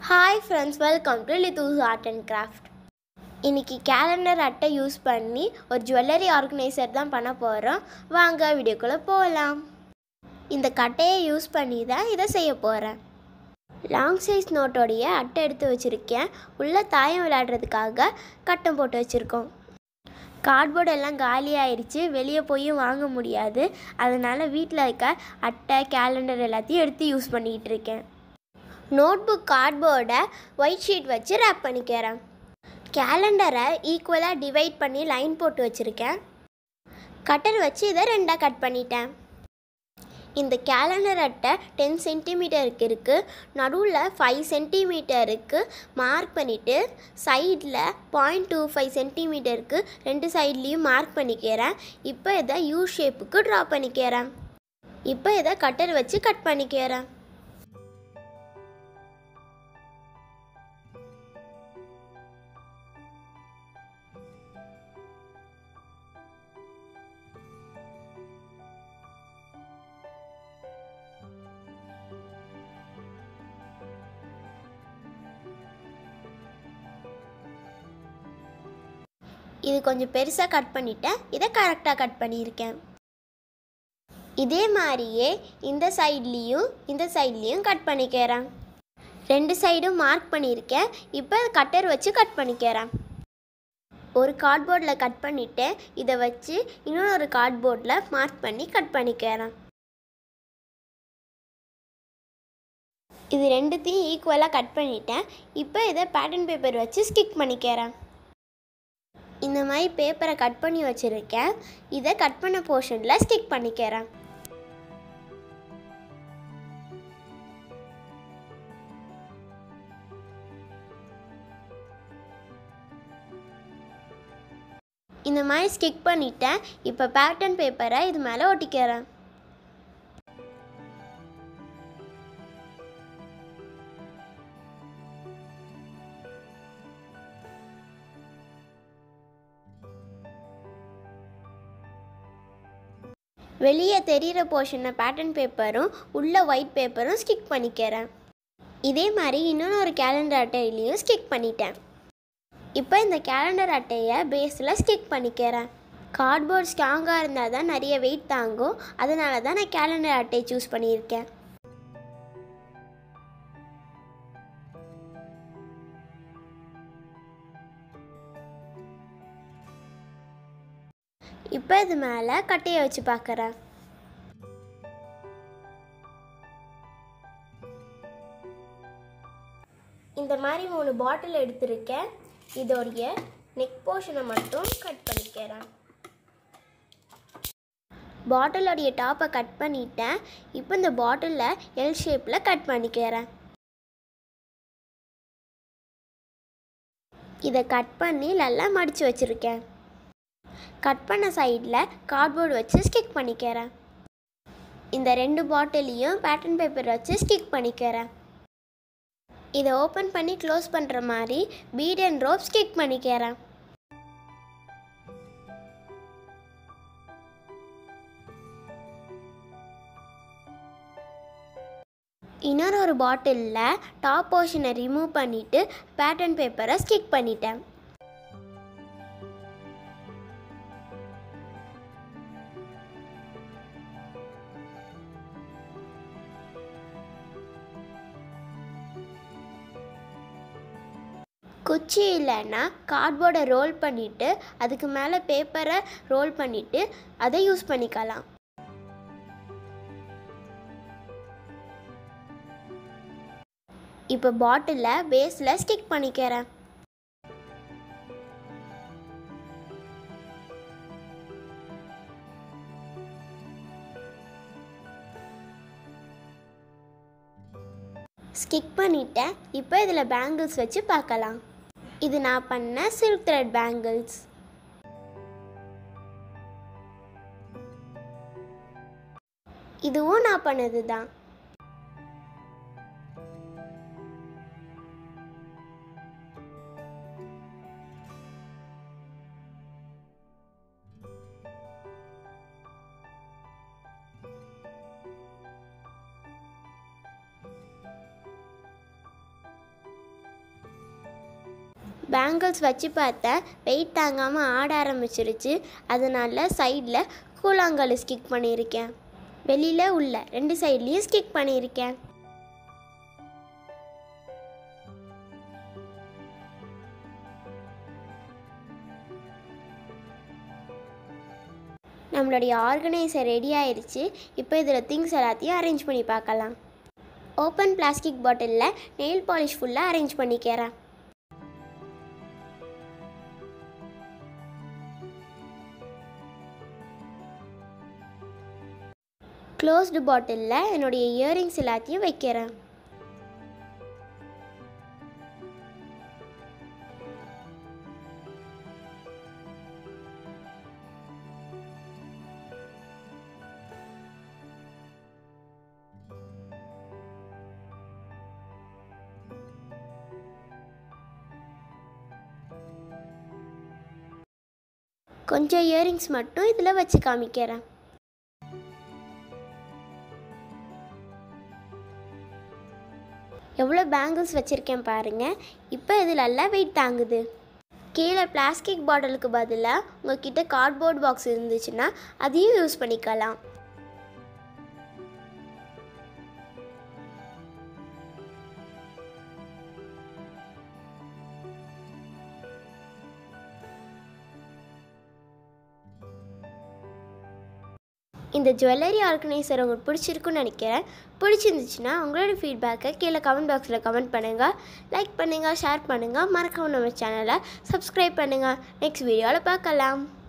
hi friends welcome to Lithu's art and craft இன்னைக்கு calendar அட்டை use பண்ணி ஒரு ஜுவல்லரி ஆர்கனைசர் தான் பண்ண போகிறோம் வாங்க வீடியோக்குள்ளே போகலாம் இந்த கட்டையை யூஸ் பண்ணி தான் இதை செய்ய போகிறேன் லாங் சைஸ் நோட்டோடைய அட்டை எடுத்து வச்சுருக்கேன் உள்ளே தாயம் விளையாடுறதுக்காக கட்டம் போட்டு வச்சுருக்கோம் கார்ட்போர்டு எல்லாம் காலி ஆயிடுச்சு வெளியே போயும் வாங்க முடியாது அதனால் வீட்டில் இருக்க அட்டை கேலண்டர் எல்லாத்தையும் எடுத்து யூஸ் பண்ணிக்கிட்டு இருக்கேன் நோட்புக் கார்ட்போர்டை ஒயிட் ஷீட் வச்சு ரேப் பண்ணிக்கிறேன் கேலண்டரை ஈக்குவலாக டிவைட் பண்ணி லைன் போட்டு வச்சுருக்கேன் கட்டர் வச்சு இதை ரெண்டாக கட் பண்ணிட்டேன் இந்த கேலண்டர் அட்டை டென் சென்டிமீட்டருக்கு இருக்குது நடுவில் ஃபைவ் சென்டிமீட்டருக்கு மார்க் பண்ணிவிட்டு சைடில் பாயிண்ட் டூ ஃபைவ் சென்டிமீட்டருக்கு ரெண்டு சைட்லேயும் மார்க் பண்ணிக்கிறேன் இப்போ இதை யூ ஷேப்புக்கு ட்ரா பண்ணிக்கிறேன் இப்போ இதை கட்டர் வச்சு கட் பண்ணிக்கிறேன் இது கொஞ்சம் பெருசாக கட் பண்ணிட்டேன் இதை கரெக்டாக கட் பண்ணியிருக்கேன் இதே மாதிரியே இந்த சைட்லேயும் இந்த சைட்லேயும் கட் பண்ணிக்கிறேன் ரெண்டு சைடும் மார்க் பண்ணியிருக்கேன் இப்போ கட்டர் வச்சு கட் பண்ணிக்கிறேன் ஒரு கார்ட்போர்டில் கட் பண்ணிவிட்டேன் இதை வச்சு இன்னொரு கார்ட்போர்டில் மார்க் பண்ணி கட் பண்ணிக்கிறேன் இது ரெண்டுத்தையும் ஈக்குவலாக கட் பண்ணிட்டேன் இப்போ இதை பேட்டர்ன் பேப்பர் வச்சு ஸ்டிக் பண்ணிக்கிறேன் இந்த மாதிரி பேப்பரை கட் பண்ணி வச்சுருக்கேன் இதை கட் பண்ண போர்ஷனில் ஸ்டிக் பண்ணிக்கிறேன் இந்த மாதிரி ஸ்டிக் பண்ணிட்டேன் இப்போ பேட்டர்ன் பேப்பரை இது மேலே ஒட்டிக்கிறேன் வெளியே தெரிகிற போர்ஷனை பேட்டர்ன் பேப்பரும் உள்ள ஒயிட் பேப்பரும் ஸ்டிக் பண்ணிக்கிறேன் இதே மாதிரி இன்னொன்று கேலண்டர் அட்டையிலையும் ஸ்டிக் பண்ணிட்டேன் இப்போ இந்த கேலண்டர் அட்டையை பேஸில் ஸ்டிக் பண்ணிக்கிறேன் கார்ட்போர்ட் ஸ்ட்ராங்காக இருந்தால் தான் நிறைய வெயிட் தாங்கும் அதனால தான் நான் கேலண்டர் அட்டை சூஸ் பண்ணியிருக்கேன் இப்போ இது மேலே கட்டையை வச்சு பார்க்குறேன் இந்த மாதிரி மூணு பாட்டில் எடுத்திருக்கேன் இதோடைய நெக் போர்ஷனை மட்டும் கட் பண்ணிக்கிறேன் பாட்டிலோடைய டாப்பை கட் பண்ணிட்டேன் இப்போ இந்த பாட்டிலில் எல் ஷேப்பில் கட் பண்ணிக்கிறேன் இதை கட் பண்ணி நல்லா மடித்து வச்சுருக்கேன் கட் பண்ண சைடில் கார்ட்போர்டு வச்சு ஸ்டிக் பண்ணிக்கிறேன் இந்த ரெண்டு பாட்டிலையும் பேட்டர்ன் பேப்பர் வச்சு ஸ்டிக் பண்ணிக்கிறேன் இதை ஓப்பன் பண்ணி க்ளோஸ் பண்ணுற மாதிரி பீட் அண்ட் ரோப் ஸ்டிக் பண்ணிக்கிறேன் இன்னொரு ஒரு பாட்டிலில் டாப் போர்ஷனை ரிமூவ் பண்ணிவிட்டு பேட்டர்ன் பேப்பரை ஸ்டிக் பண்ணிட்டேன் குச்சி இல்லைன்னா கார்ட்போர்டை ரோல் பண்ணிவிட்டு அதுக்கு மேலே பேப்பரை ரோல் பண்ணிவிட்டு அதை யூஸ் பண்ணிக்கலாம் இப்போ பாட்டிலில் பேஸில் ஸ்டிக் பண்ணிக்கிறேன் ஸ்டிக் பண்ணிட்டேன் இப்போ இதில் பேங்கிள்ஸ் வச்சு பார்க்கலாம் இது நான் பண்ண சில்க் த்ரெட் பேங்கிள்ஸ் இதுவும் நான் பண்ணது தான் பேங்கிள்ஸ் வச்சு பார்த்தேன் வெயிட் தாங்காமல் ஆட ஆரம்பிச்சிருச்சு அதனால சைடில் கூழாங்கல் ஸ்டிக் பண்ணியிருக்கேன் வெளியில் உள்ள ரெண்டு சைட்லேயும் ஸ்டிக் பண்ணியிருக்கேன் நம்மளுடைய ஆர்கனைசர் ரெடி ஆயிருச்சு இப்போ இதில் திங்ஸ் எல்லாத்தையும் அரேஞ்ச் பண்ணி பார்க்கலாம் ஓப்பன் பிளாஸ்டிக் பாட்டிலில் நெயில் பாலிஷ் ஃபுல்லாக அரேஞ்ச் பண்ணிக்கிறேன் க்ளோஸ்டு பாட்டிலில் என்னுடைய இயரிங்ஸ் எல்லாத்தையும் வைக்கிறேன் கொஞ்சம் இயரிங்ஸ் மட்டும் இதில் வச்சு காமிக்கிறேன் எவ்வளோ பேங்கிள்ஸ் வச்சுருக்கேன் பாருங்கள் இப்போ இதில் எல்லாம் வெயிட் தாங்குது கீழே பிளாஸ்டிக் பாட்டிலுக்கு பதிலாக உங்ககிட்ட கார்ட்போர்ட் பாக்ஸ் இருந்துச்சுன்னா அதையும் யூஸ் பண்ணிக்கலாம் இந்த ஜுவல்லரி ஆர்கனைசர் உங்களுக்கு பிடிச்சிருக்குன்னு நினைக்கிறேன் பிடிச்சிருந்துச்சுன்னா உங்களோட ஃபீட்பேக்கை கீழே கமெண்ட் பாக்ஸில் கமெண்ட் பண்ணுங்கள் லைக் பண்ணுங்கள் ஷேர் பண்ணுங்கள் மறக்காம நம்ம சேனலை சப்ஸ்கிரைப் பண்ணுங்கள் நெக்ஸ்ட் வீடியோவில் பார்க்கலாம்